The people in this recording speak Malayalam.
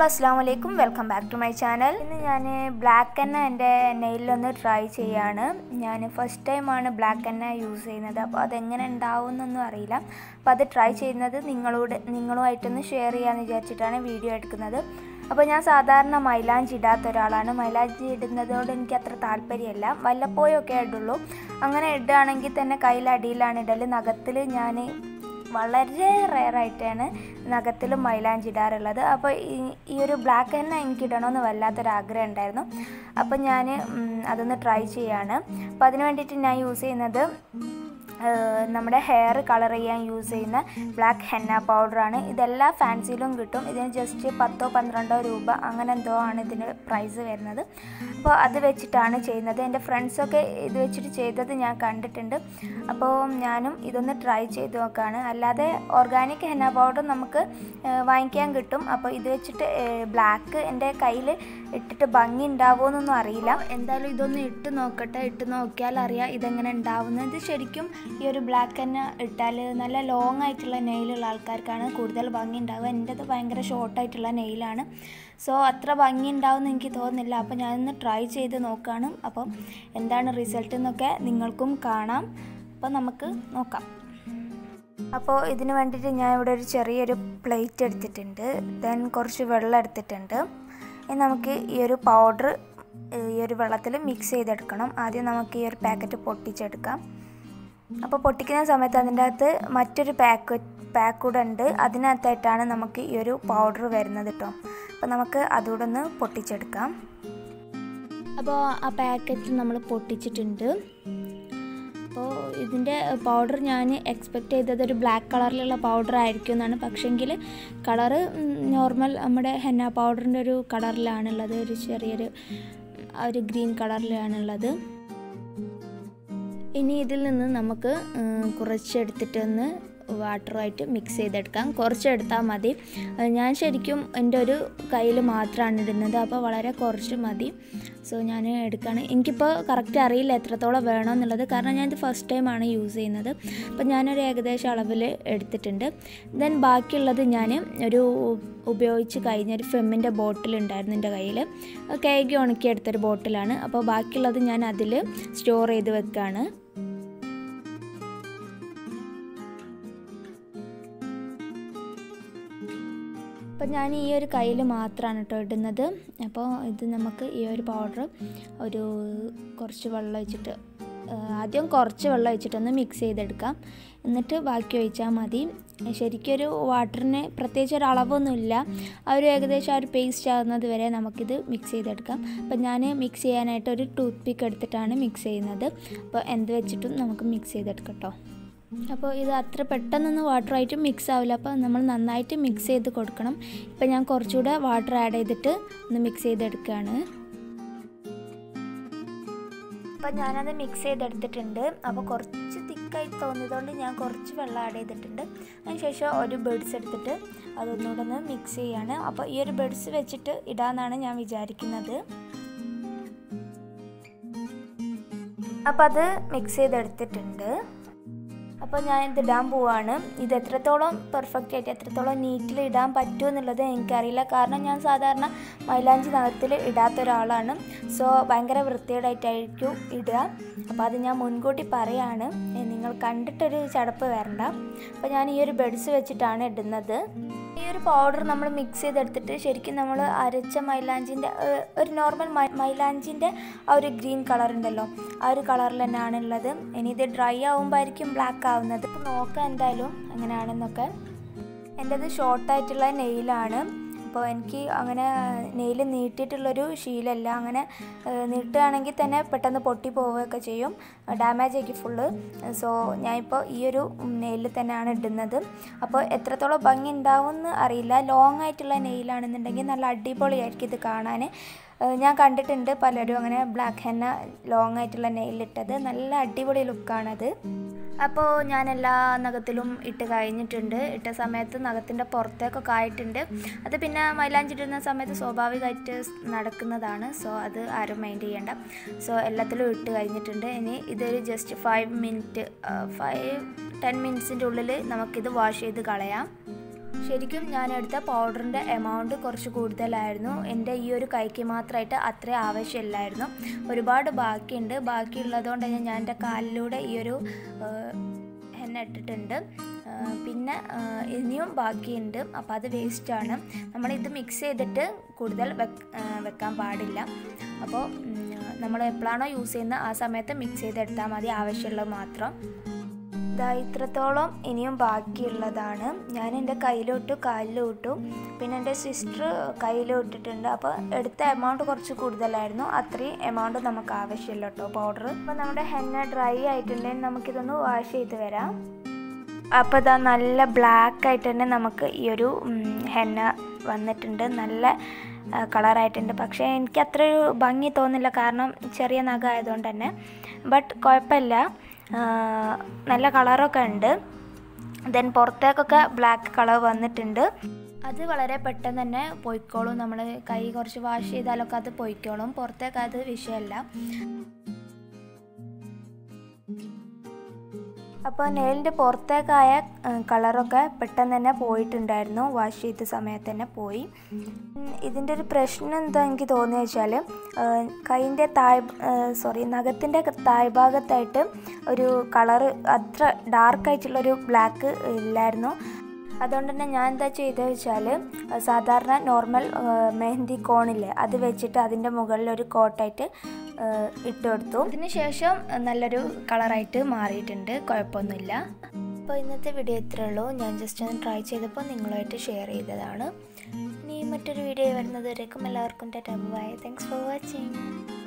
ഹലോ അസ്സാം വലൈക്കും welcome back to my channel ഇന്ന് ഞാൻ ബ്ലാക്ക് എണ്ണ എൻ്റെ നെയിലൊന്ന് ട്രൈ ചെയ്യാണ് ഞാൻ ഫസ്റ്റ് ടൈമാണ് ബ്ലാക്ക് എണ്ണ യൂസ് ചെയ്യുന്നത് അപ്പോൾ അതെങ്ങനെ ഉണ്ടാവുമെന്നൊന്നും അറിയില്ല അപ്പോൾ അത് ട്രൈ ചെയ്യുന്നത് നിങ്ങളോട് നിങ്ങളുമായിട്ടൊന്ന് ഷെയർ ചെയ്യാമെന്ന് വിചാരിച്ചിട്ടാണ് വീഡിയോ എടുക്കുന്നത് അപ്പോൾ ഞാൻ സാധാരണ മൈലാഞ്ചി ഇടാത്ത ഒരാളാണ് മൈലാഞ്ചി ഇടുന്നതോട് എനിക്ക് അത്ര താല്പര്യമല്ല വല്ലപ്പോഴൊക്കെ ഇടുള്ളൂ അങ്ങനെ ഇടുകയാണെങ്കിൽ തന്നെ കയ്യിലടിയിലാണ് ഇടൽ നഖത്തിൽ ഞാൻ വളരെ റെയറായിട്ടാണ് നഖത്തിൽ മൈലാഞ്ചി ഇടാറുള്ളത് അപ്പോൾ ഈ ഈ ഒരു ബ്ലാക്ക് എണ്ണ എനിക്ക് ഇടണമെന്ന് വല്ലാത്തൊരാഗ്രഹം ഉണ്ടായിരുന്നു അപ്പോൾ ഞാൻ അതൊന്ന് ട്രൈ ചെയ്യാണ് അപ്പോൾ അതിന് വേണ്ടിയിട്ട് ഞാൻ യൂസ് ചെയ്യുന്നത് ഏഹ് നമ്മുടെ ഹെയർ കളർ ചെയ്യാൻ യൂസ് ചെയ്യുന്ന ബ്ലാക്ക് ഹെന്ന പൗഡറാണ് ഇതെല്ലാ ഫാൻസിയിലും കിട്ടും ഇതിന് ജസ്റ്റ് പത്തോ പന്ത്രണ്ടോ രൂപ അങ്ങനെ എന്തോ ആണ് ഇതിന് പ്രൈസ് വരുന്നത് അപ്പോൾ അത് വെച്ചിട്ടാണ് ചെയ്യുന്നത് എൻ്റെ ഫ്രണ്ട്സൊക്കെ ഇത് വെച്ചിട്ട് ചെയ്തത് ഞാൻ കണ്ടിട്ടുണ്ട് അപ്പോൾ ഞാനും ഇതൊന്ന് ട്രൈ ചെയ്ത് നോക്കുകയാണ് അല്ലാതെ ഓർഗാനിക് ഹെന്ന പൗഡർ നമുക്ക് ഏഹ് വാങ്ങിക്കാൻ കിട്ടും അപ്പോൾ ഇത് വെച്ചിട്ട് ബ്ലാക്ക് എൻ്റെ കയ്യിൽ ഇട്ടിട്ട് ഭംഗി ഉണ്ടാവുമോയെന്നൊന്നും അറിയില്ല എന്തായാലും ഇതൊന്ന് ഇട്ട് നോക്കട്ടെ ഇട്ട് നോക്കിയാൽ അറിയാം ഇതെങ്ങനെ ഉണ്ടാവുന്നത് ഇത് ശരിക്കും ഈ ഒരു ബ്ലാക്ക് തന്നെ ഇട്ടാൽ നല്ല ലോങ് ആയിട്ടുള്ള നെയിലുള്ള ആൾക്കാർക്കാണ് കൂടുതൽ ഭംഗി ഉണ്ടാവുക എൻ്റെത് ഭയങ്കര ഷോർട്ടായിട്ടുള്ള നെയിലാണ് സോ അത്ര ഭംഗി ഉണ്ടാവുമെന്ന് എനിക്ക് തോന്നുന്നില്ല അപ്പോൾ ഞാനൊന്ന് ട്രൈ ചെയ്ത് നോക്കുകയാണ് അപ്പം എന്താണ് റിസൾട്ട് എന്നൊക്കെ നിങ്ങൾക്കും കാണാം അപ്പോൾ നമുക്ക് നോക്കാം അപ്പോൾ ഇതിന് വേണ്ടിയിട്ട് ഞാൻ ഇവിടെ ഒരു ചെറിയൊരു പ്ലേറ്റ് എടുത്തിട്ടുണ്ട് ദെൻ കുറച്ച് വെള്ളം എടുത്തിട്ടുണ്ട് ഇനി നമുക്ക് ഈ ഒരു പൗഡർ ഈ ഒരു വെള്ളത്തിൽ മിക്സ് ചെയ്തെടുക്കണം ആദ്യം നമുക്ക് ഈ ഒരു പാക്കറ്റ് പൊട്ടിച്ചെടുക്കാം അപ്പോൾ പൊട്ടിക്കുന്ന സമയത്ത് അതിൻ്റെ അകത്ത് മറ്റൊരു പാക്ക് പാക്ക് കൂടെ ഉണ്ട് അതിനകത്തായിട്ടാണ് നമുക്ക് ഈ ഒരു പൗഡർ വരുന്നത് കേട്ടോ അപ്പോൾ നമുക്ക് അതുകൂടെ ഒന്ന് പൊട്ടിച്ചെടുക്കാം അപ്പോൾ ആ പാക്കറ്റ് നമ്മൾ പൊട്ടിച്ചിട്ടുണ്ട് അപ്പോൾ ഇതിൻ്റെ പൗഡർ ഞാൻ എക്സ്പെക്റ്റ് ചെയ്തത് ഒരു ബ്ലാക്ക് കളറിലുള്ള പൗഡർ ആയിരിക്കും എന്നാണ് പക്ഷേങ്കിൽ കളറ് നോർമൽ നമ്മുടെ ഹെന്ന പൗഡറിൻ്റെ ഒരു കളറിലാണുള്ളത് ഒരു ചെറിയൊരു ആ ഒരു ഗ്രീൻ കളറിലാണുള്ളത് ഇനി ഇതിൽ നിന്ന് നമുക്ക് കുറച്ചെടുത്തിട്ടൊന്ന് വാട്ടറുമായിട്ട് മിക്സ് ചെയ്തെടുക്കാം കുറച്ചെടുത്താൽ മതി ഞാൻ ശരിക്കും എൻ്റെ ഒരു കയ്യിൽ മാത്രമാണ് ഇടുന്നത് അപ്പോൾ വളരെ കുറച്ച് മതി സോ ഞാൻ എടുക്കുകയാണ് എനിക്കിപ്പോൾ കറക്റ്റ് അറിയില്ല എത്രത്തോളം വേണമെന്നുള്ളത് കാരണം ഞാനിത് ഫസ്റ്റ് ടൈമാണ് യൂസ് ചെയ്യുന്നത് അപ്പോൾ ഞാനൊരു ഏകദേശം അളവിൽ എടുത്തിട്ടുണ്ട് ദെൻ ബാക്കിയുള്ളത് ഞാൻ ഒരു ഉപയോഗിച്ച് കഴിഞ്ഞ ഒരു ഫെമ്മിൻ്റെ ബോട്ടിൽ ഉണ്ടായിരുന്നു എൻ്റെ കയ്യിൽ കേക്ക് ഉണക്കിയെടുത്തൊരു ബോട്ടിലാണ് അപ്പോൾ ബാക്കിയുള്ളത് ഞാൻ അതിൽ സ്റ്റോർ ചെയ്ത് വെക്കുകയാണ് അപ്പോൾ ഞാൻ ഈ ഒരു കയ്യിൽ മാത്രമാണ് കേട്ടോ ഇടുന്നത് അപ്പോൾ ഇത് നമുക്ക് ഈ ഒരു പൗഡർ ഒരു കുറച്ച് വെള്ളം ഒഴിച്ചിട്ട് ആദ്യം കുറച്ച് വെള്ളം ഒഴിച്ചിട്ടൊന്ന് മിക്സ് ചെയ്തെടുക്കാം എന്നിട്ട് ബാക്കി ഒഴിച്ചാൽ മതി ശരിക്കൊരു വാട്ടറിന് പ്രത്യേകിച്ച് ഒരു അളവൊന്നുമില്ല ആ ഒരു ഏകദേശം ആ ഒരു പേസ്റ്റ് ആകുന്നത് വരെ നമുക്കിത് മിക്സ് ചെയ്തെടുക്കാം അപ്പം ഞാൻ മിക്സ് ചെയ്യാനായിട്ട് ഒരു ടൂത്ത് പിക്ക് എടുത്തിട്ടാണ് മിക്സ് ചെയ്യുന്നത് അപ്പോൾ എന്ത് വെച്ചിട്ടും നമുക്ക് മിക്സ് ചെയ്തെടുക്കാം കേട്ടോ അപ്പോൾ ഇത് അത്ര പെട്ടെന്നൊന്നും വാട്ടറായിട്ട് മിക്സ് ആവില്ല അപ്പോൾ നമ്മൾ നന്നായിട്ട് മിക്സ് ചെയ്ത് കൊടുക്കണം ഇപ്പം ഞാൻ കുറച്ചുകൂടെ വാട്ടർ ആഡ് ചെയ്തിട്ട് ഒന്ന് മിക്സ് ചെയ്തെടുക്കുകയാണ് അപ്പം ഞാനത് മിക്സ് ചെയ്തെടുത്തിട്ടുണ്ട് അപ്പോൾ കുറച്ച് തിക്കായി തോന്നിയതുകൊണ്ട് ഞാൻ കുറച്ച് വെള്ളം ആഡ് ചെയ്തിട്ടുണ്ട് അതിനുശേഷം ഒരു ബെഡ്സ് എടുത്തിട്ട് അതൊന്നുകൂടെ ഒന്ന് മിക്സ് ചെയ്യാണ് അപ്പോൾ ഈ ഒരു ബെഡ്സ് വെച്ചിട്ട് ഇടാമെന്നാണ് ഞാൻ വിചാരിക്കുന്നത് അപ്പോൾ അത് മിക്സ് ചെയ്തെടുത്തിട്ടുണ്ട് അപ്പോൾ ഞാൻ ഇത് ഇടാൻ പോവാണ് ഇത് എത്രത്തോളം പെർഫെക്റ്റ് ആയിട്ട് എത്രത്തോളം നീറ്റിൽ ഇടാൻ പറ്റുമോ എന്നുള്ളത് എനിക്കറിയില്ല കാരണം ഞാൻ സാധാരണ മൈലാഞ്ചി നഖത്തിൽ ഇടാത്ത ഒരാളാണ് സോ ഭയങ്കര വൃത്തികേടായിട്ടായിരിക്കും ഇടുക അപ്പോൾ അത് ഞാൻ മുൻകൂട്ടി പറയാണ് നിങ്ങൾ കണ്ടിട്ടൊരു ചടപ്പ് വരണ്ട അപ്പോൾ ഞാൻ ഈ ഒരു ബെഡ്സ് വെച്ചിട്ടാണ് ഇടുന്നത് ഈ ഒരു പൗഡർ നമ്മൾ മിക്സ് ചെയ്തെടുത്തിട്ട് ശരിക്കും നമ്മൾ അരച്ച മൈലാഞ്ചിൻ്റെ ഒരു നോർമൽ മൈലാഞ്ചിൻ്റെ ആ ഒരു ഗ്രീൻ കളർ ഉണ്ടല്ലോ ആ ഒരു കളറിൽ തന്നെയാണ് ഉള്ളത് ഇനി ഇത് ഡ്രൈ ആവുമ്പോഴായിരിക്കും ബ്ലാക്ക് ആവുന്നത് ഇപ്പോൾ നോക്കാം എന്തായാലും എങ്ങനെയാണെന്നൊക്കെ എൻ്റെത് ഷോർട്ടായിട്ടുള്ള നെയിലാണ് അപ്പോൾ എനിക്ക് അങ്ങനെ നെയിൽ നീട്ടിയിട്ടുള്ളൊരു ശീലമല്ല അങ്ങനെ നീട്ടുകയാണെങ്കിൽ തന്നെ പെട്ടെന്ന് പൊട്ടി പോവുകയൊക്കെ ചെയ്യും ഡാമേജ് ആക്കി ഫുള്ള് സോ ഞാനിപ്പോൾ ഈ ഒരു നെയിലിൽ തന്നെയാണ് ഇടുന്നത് അപ്പോൾ എത്രത്തോളം ഭംഗി ഉണ്ടാവുമെന്ന് അറിയില്ല ലോങ് ആയിട്ടുള്ള നെയിലാണെന്നുണ്ടെങ്കിൽ നല്ല അടിപൊളിയായിരിക്കും ഇത് കാണാൻ ഞാൻ കണ്ടിട്ടുണ്ട് പലരും അങ്ങനെ ബ്ലാക്ക് ഹെന്ന ലോങ് ആയിട്ടുള്ള നെയിലിട്ടത് നല്ല അടിപൊളി ലുക്കാണത് അപ്പോൾ ഞാൻ എല്ലാ നഖത്തിലും ഇട്ട് കഴിഞ്ഞിട്ടുണ്ട് ഇട്ട സമയത്ത് നഖത്തിൻ്റെ പുറത്തേക്കൊക്കെ ആയിട്ടുണ്ട് അത് പിന്നെ മൈലാഞ്ചി ഇടുന്ന സമയത്ത് സ്വാഭാവികമായിട്ട് നടക്കുന്നതാണ് സോ അത് ആരും മൈൻഡ് ചെയ്യേണ്ട സോ എല്ലാത്തിലും ഇട്ട് കഴിഞ്ഞിട്ടുണ്ട് ഇനി ഇതൊരു just five minute five ten മിനിറ്റ്സിൻ്റെ ഉള്ളിൽ നമുക്കിത് വാഷ് ചെയ്ത് കളയാം ശരിക്കും ഞാൻ എടുത്ത പൗഡറിൻ്റെ എമൗണ്ട് കുറച്ച് കൂടുതലായിരുന്നു എൻ്റെ ഈ ഒരു കൈക്ക് മാത്രമായിട്ട് അത്രയും ആവശ്യമില്ലായിരുന്നു ഒരുപാട് ബാക്കിയുണ്ട് ബാക്കിയുള്ളതുകൊണ്ട് തന്നെ ഞാൻ എൻ്റെ കാലിലൂടെ ഈ ഒരു എണ്ണ ഇട്ടിട്ടുണ്ട് പിന്നെ ഇനിയും ബാക്കിയുണ്ട് അപ്പോൾ അത് വേസ്റ്റാണ് നമ്മളിത് മിക്സ് ചെയ്തിട്ട് കൂടുതൽ വെക്കാൻ പാടില്ല അപ്പോൾ നമ്മൾ എപ്പോഴാണോ യൂസ് ചെയ്യുന്നത് ആ സമയത്ത് മിക്സ് ചെയ്തെടുത്താൽ മതി ആവശ്യമുള്ളത് മാത്രം ഇതാ ഇത്രത്തോളം ഇനിയും ബാക്കിയുള്ളതാണ് ഞാൻ എൻ്റെ കയ്യിലോട്ടു കാലിലോട്ടു പിന്നെ എൻ്റെ സിസ്റ്റർ കയ്യിലിട്ടിട്ടുണ്ട് അപ്പോൾ എടുത്ത എമൗണ്ട് കുറച്ച് കൂടുതലായിരുന്നു അത്രയും എമൗണ്ട് നമുക്ക് ആവശ്യമില്ല കേട്ടോ പൗഡർ അപ്പോൾ നമ്മുടെ ഹെന്ന ഡ്രൈ ആയിട്ടുണ്ടെങ്കിൽ നമുക്കിതൊന്ന് വാഷ് ചെയ്ത് വരാം അപ്പോൾ ഇതാ നല്ല ബ്ലാക്ക് ആയിട്ട് തന്നെ നമുക്ക് ഈ ഒരു ഹെന്ന വന്നിട്ടുണ്ട് നല്ല കളറായിട്ടുണ്ട് പക്ഷേ എനിക്ക് അത്ര ഒരു ഭംഗി തോന്നില്ല കാരണം ചെറിയ നഖ ആയതുകൊണ്ട് തന്നെ ബട്ട് കുഴപ്പമില്ല നല്ല കളറൊക്കെ ഉണ്ട് ദെൻ പുറത്തേക്കൊക്കെ ബ്ലാക്ക് കളർ വന്നിട്ടുണ്ട് അത് വളരെ പെട്ടെന്ന് തന്നെ പൊയ്ക്കോളും നമ്മൾ കൈ കുറച്ച് വാഷ് ചെയ്താലൊക്കെ അത് പൊയ്ക്കോളും പുറത്തേക്ക് അത് വിഷയമല്ല അപ്പോൾ നെയിലിൻ്റെ പുറത്തേക്കായ കളറൊക്കെ പെട്ടെന്ന് തന്നെ പോയിട്ടുണ്ടായിരുന്നു വാഷ് ചെയ്ത സമയത്ത് തന്നെ പോയി ഇതിൻ്റെ ഒരു പ്രശ്നം എന്താ എനിക്ക് തോന്നിയെന്ന് വെച്ചാൽ കൈൻ്റെ തായ് സോറി നഖത്തിൻ്റെ തായ്ഭാഗത്തായിട്ട് ഒരു കളറ് അത്ര ഡാർക്കായിട്ടുള്ളൊരു ബ്ലാക്ക് ഇല്ലായിരുന്നു അതുകൊണ്ട് തന്നെ ഞാൻ എന്താ ചെയ്തത് വെച്ചാൽ സാധാരണ നോർമൽ മെഹന്തി കോണില്ലേ അത് വെച്ചിട്ട് അതിൻ്റെ മുകളിൽ ഒരു കോട്ടായിട്ട് ഇട്ട് കൊടുത്തു അതിന് ശേഷം നല്ലൊരു കളറായിട്ട് മാറിയിട്ടുണ്ട് കുഴപ്പമൊന്നുമില്ല അപ്പോൾ ഇന്നത്തെ വീഡിയോ ഇത്രേ ഉള്ളൂ ഞാൻ ജസ്റ്റ് ഒന്ന് ട്രൈ ചെയ്തപ്പോൾ നിങ്ങളുമായിട്ട് ഷെയർ ചെയ്തതാണ് ഇനി മറ്റൊരു വീഡിയോ വരുന്നത് വരേക്കും എല്ലാവർക്കും tata bye thanks for watching